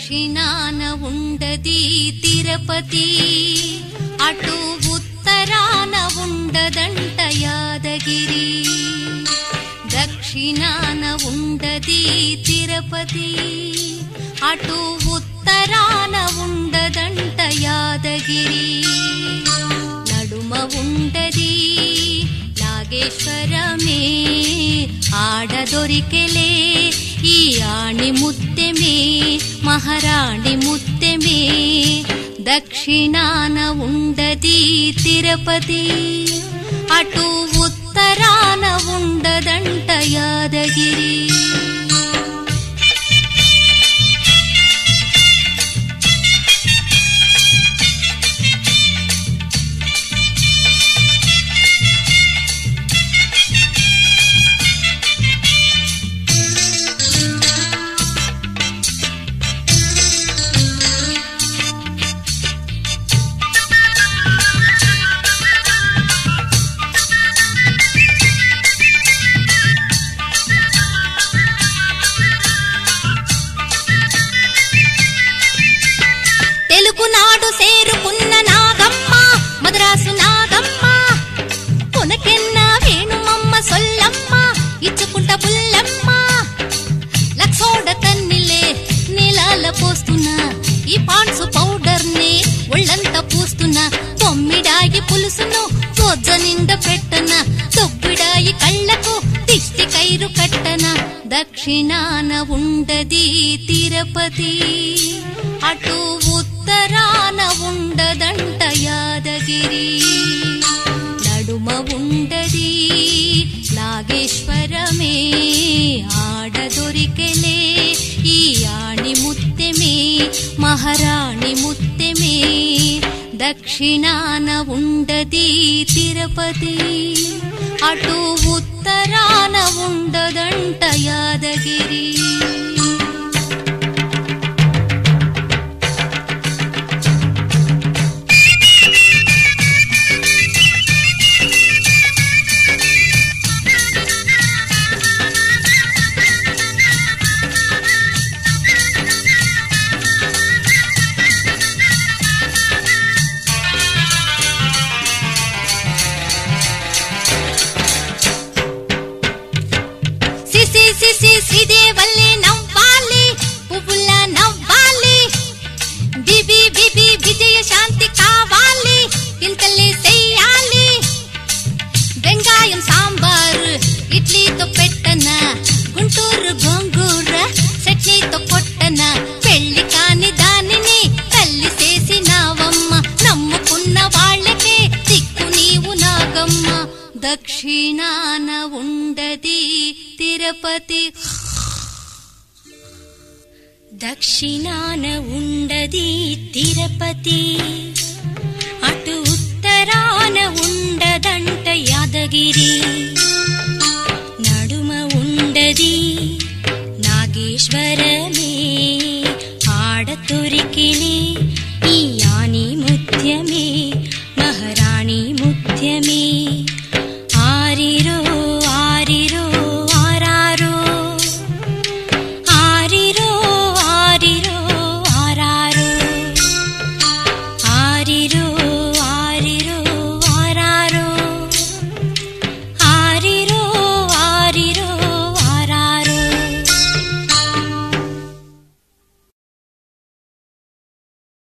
దక్షిణాన ఉండది తిరుపతి అటు ఉత్తరాన ఉండదంట యాదగిరి దక్షిణాన ఉండది తిరుపతి అటు ఉత్తరాన ఉండదంట యాదగిరి నడుమ ఉండది నాగేశ్వరమే ఆడ దొరికెలే ఈ ఆణి ముత్తెమే మహారాణి ముత్తెమే దక్షిణాన ఉండది తిరుపతి అటు ఉత్తరాన ఉండదంట యాదగిరి తెలుగునాడు సేరుకున్న నాగమ్మ మద్రాసు నాగమ్మ కొనకెన్న వేణుమమ్మ సొల్లమ్మ ఇచ్చుకుంట పుల్లమ్మ లక్సోడ తన్నిలే నీలాల పోస్తున్నా ఈ పాన్సు పౌడర్ ని ఒళ్ళంతా పూస్తున్నా తొమ్మిడాయి పులుసును రోజ నిండా పెట్టన తొబ్బిడాయి కళ్ళకు దిష్టి కైరు కట్టన దక్షిణాన ఉండది తిరుపతి అటు ఉత్తరాన ఉండదంట యాదగిరి నడుమ ఉండది నాగేశ్వరమే ఆడ దొరికెలే ఈ ఆణి ముత్తెమే మహారాణి ముత్తెమే దక్షిణాన ఉండది తిరుపతి అటు ఉత్తరాన ఉండదంట యాదగిరి సిసి సిసి సిదే వల్లే నవ్వాలి పువ్వుల నవ్వాలి బిబి బిబి విజయ శాంతి కావాలి ఇంతలే చెయ్యాలి వెంగాయం సాంబారు ఇడ్లీతో పెట్టన గుంటూరు గోంగూర చట్నీతో కొట్టన పెళ్లి కాని దానిని తల్లి చేసినావమ్మ నమ్ముకున్న వాళ్ళకే దిక్కు నీవు నాగమ్మ దక్షిణాన ఉండది తిరుపతి దక్షిణాన ఉండది తిరుపతి అటు ఉత్తరాన ఉండదంట యాదగిరి నడుమ ఉండది నాగేశ్వరమే ఆడ తొరికిలే